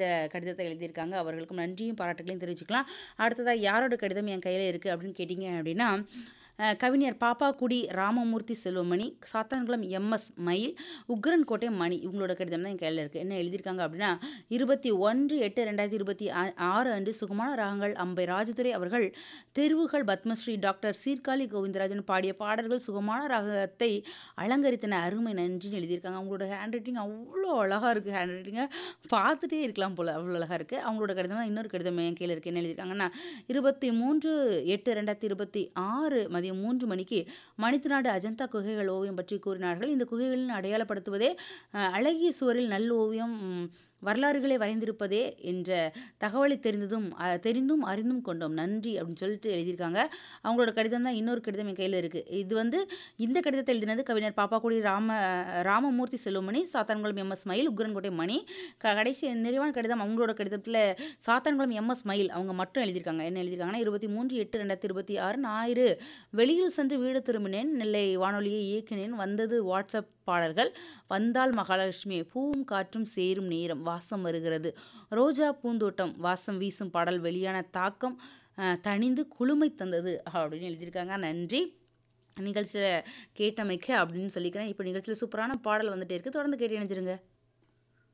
இந்த கடிதத்தை எழுதியிருக்காங்க அவர்களுக்கும் நன்றியும் பாராட்டுகளையும் தெரிவிச்சுக்கலாம் அடுத்ததாக யாரோட கடிதம் என் கையில் இருக்குது அப்படின்னு கேட்டிங்க அப்படின்னா அஹ், கவிஞர் பாப்பாக்குடி ராமமூர்த்தி செல்வமணி சாத்தான்குளம் எம்எஸ் மயில் உக்ரன்கோட்டை மணி இவங்களோட கடிதம் தான் என் கையில் இருக்குது என்ன எழுதியிருக்காங்க அப்படின்னா இருபத்தி ஒன்று எட்டு ரெண்டாயிரத்தி இருபத்தி ஆ- ஆறு அன்று சுகுமான ராகங்கள் அம்பை ராஜதுரை அவர்கள் தேர்வுகள் பத்மஸ்ரீ டாக்டர் சீர்காழி கோவிந்தராஜன் பாடிய பாடல்கள் சுகமான ராகத்தை அலங்கரித்தன அருமை நன்றின்னு எழுதியிருக்காங்க அவங்களோட ஹேண்ட் ரைட்டிங் அவ்வளோ அழகாக இருக்குது ஹேண்ட் ரைட்டிங்கை பார்த்துட்டே இருக்கலாம் போல் அவ்வளோ அழகாக இருக்குது அவங்களோட கடிதம் தான் இன்னொரு கடிதம் என் கையில் இருக்குது என்ன எழுதியிருக்காங்கன்னா இருபத்தி மூன்று எட்டு ரெண்டாயிரத்தி இருபத்தி ஆறு மதியம் மூன்று மணிக்கு மணித்தநாடு அஜந்தா குகைகள் ஓவியம் பற்றி கூறினார்கள் இந்த குகைகளின் அடையாளப்படுத்துவதே அஹ், அழகிய சுவரில் நல் ஓவியம் ம், வரலாறுகளை வரைந்திருப்பதே என்ற தகவலை தெரிந்ததும் அஹ், தெரிந்தும் அறிந்தும் கொண்டோம் நன்றி அப்படின்னு சொல்லிட்டு எழுதியிருக்காங்க அவங்களோட கடிதம் தான் இன்னொரு கடிதம் என் கையில் இருக்குது இது வந்து இந்த கடிதத்தை எழுதினது கவிஞர் பாப்பாக்குடி ராம ராமமூர்த்தி செல்வமணி சாத்தான்குளம் எம்எஸ் மயில் உக்ரன்கோட்டை மணி க- கடைசி நிறைவான கடிதம் அவங்களோட கடிதத்தில் சாத்தான்குளம் எம்எஸ் மயில் அவங்க மட்டும் எழுதியிருக்காங்க என்ன எழுதியிருக்காங்கன்னா இருபத்தி மூன்று எட்டு ரெண்டாயிரத்தி இருபத்தி ஆறு ஞாயிறு வெளியில் சென்று வீடு திரும்பினேன் நெல்லை வானொலியை இயக்கினேன் வந்தது வாட்ஸ்அப் பாடல்கள் வந்தால் மகாலட்சுமி பூவும் காற்றும் சேரும் நேரம் வாசம் வருகிறது ரோஜா பூந்தோட்டம் வாசம் வீசும் பாடல் வெளியான தாக்கம் அஹ், தணிந்து குளுமை தந்தது அப்படின்னு எழுதியிருக்காங்க நன்றி நிகழ்ச்சியில் கேட்டமைக்க அப்படின்னு சொல்லிக்கிறேன் இப்போ நிகழ்ச்சியில் சூப்பரான பாடல் வந்துட்டே இருக்கு தொடர்ந்து கேட்டு இணைஞ்சிருங்க